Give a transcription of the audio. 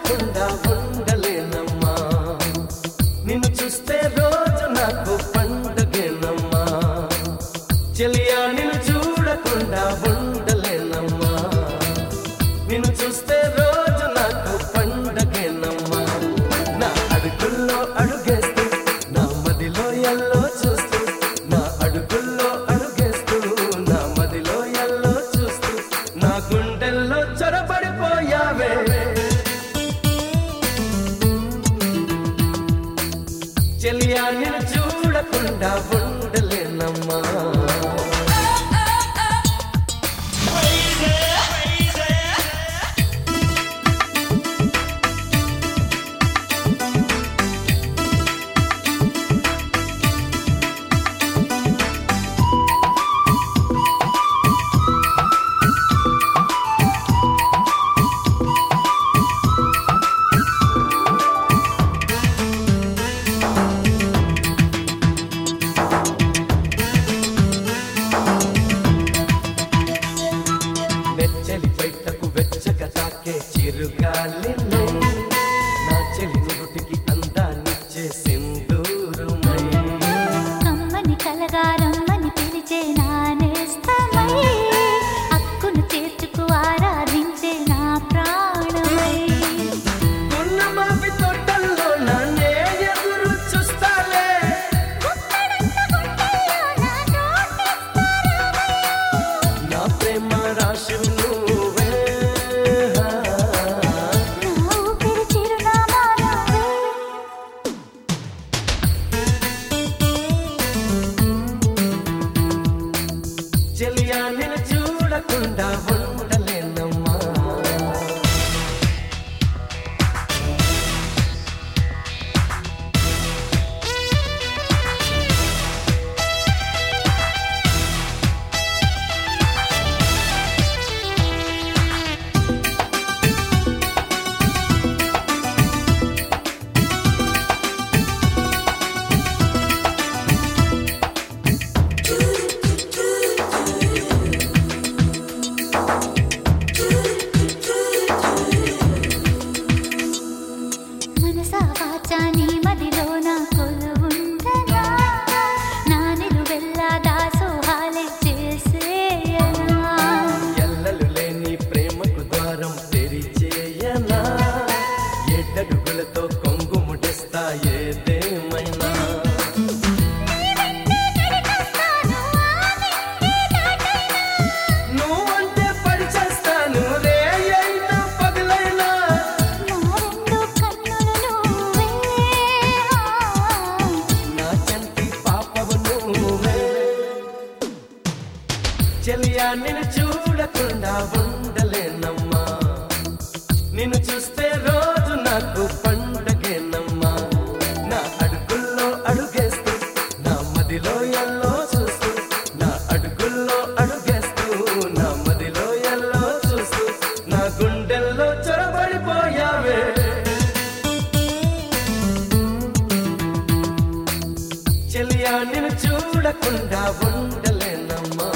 చూడకుండా ఉండలేనమ్మా నిన్ను చూస్తే రోజు నాకు పండుగేనమ్మా చెలియా నిన్ను చూడకుండా ఉండలేనమ్మా నిన్ను చూస్తే రోజు నాకు పండగేనమ్మా నా అడుగుల్లో అడుగేస్తూ నా మదిలో ఎల్లో చూస్తూ నా అడుగుల్లో అడుగేస్తూ నా మదిలో ఎల్లో చూస్తూ నా గుండెల్లో చొరబడిపోయావే చెలియా నిన్ను చూడకుండా ఉండలేనమ్మా నెచ్చలి బయటకు వెచ్చక తాకే చిరుగాలిలో నా చెలి నుదుటికి అందాన్నిచ్చే సింధూరుమై కమ్మని కలగారమ్మని పిలిచే నానేస్తమై అక్కును చేర్చుకు ఆరాధించే నా ప్రాణమై గున్నమావి తోటల్లో నన్నే ఎదురు చూస్తాలే నా ప్రేమ రాశి నువ్వే నా ఊపిరి చిరునామా నువ్వే. చెలియా నిన్ను చూడకుండా ఉండలేనమ్మా మనసా వాచా నీ మదిలో నా కొలువుండనా నా నిలువెల్లా దాసోహాలే చేసేయనా ఎల్లలు లేని ప్రేమకు ద్వారం తెరిచేయనా ఎడ్డడుగులతో కొంగు ముడిస్తా ఏదేమైనా నువ్వంటే పడి చేస్తాను రే అయినా పగలైనా నా రెండు కన్నులు నువ్వే నా చంటి పాపవు నువ్వే చెలియా నిన్ను చూడకుండా ఉండలేనమ్మా నిన్ను చూస్తే రోజు నాకు పండగేనమ్మా నా అడుగుల్లో అడుగేస్తూ నా మదిలో ఎల్లో చూస్తూ నా అడుగుల్లో అడుగేస్తూ నా మదిలో ఎల్లో చూస్తూ నా గుండెల్లో చొరబడిపోయావే చెలియా నిన్ను చూడకుండా ఉండలేనమ్మా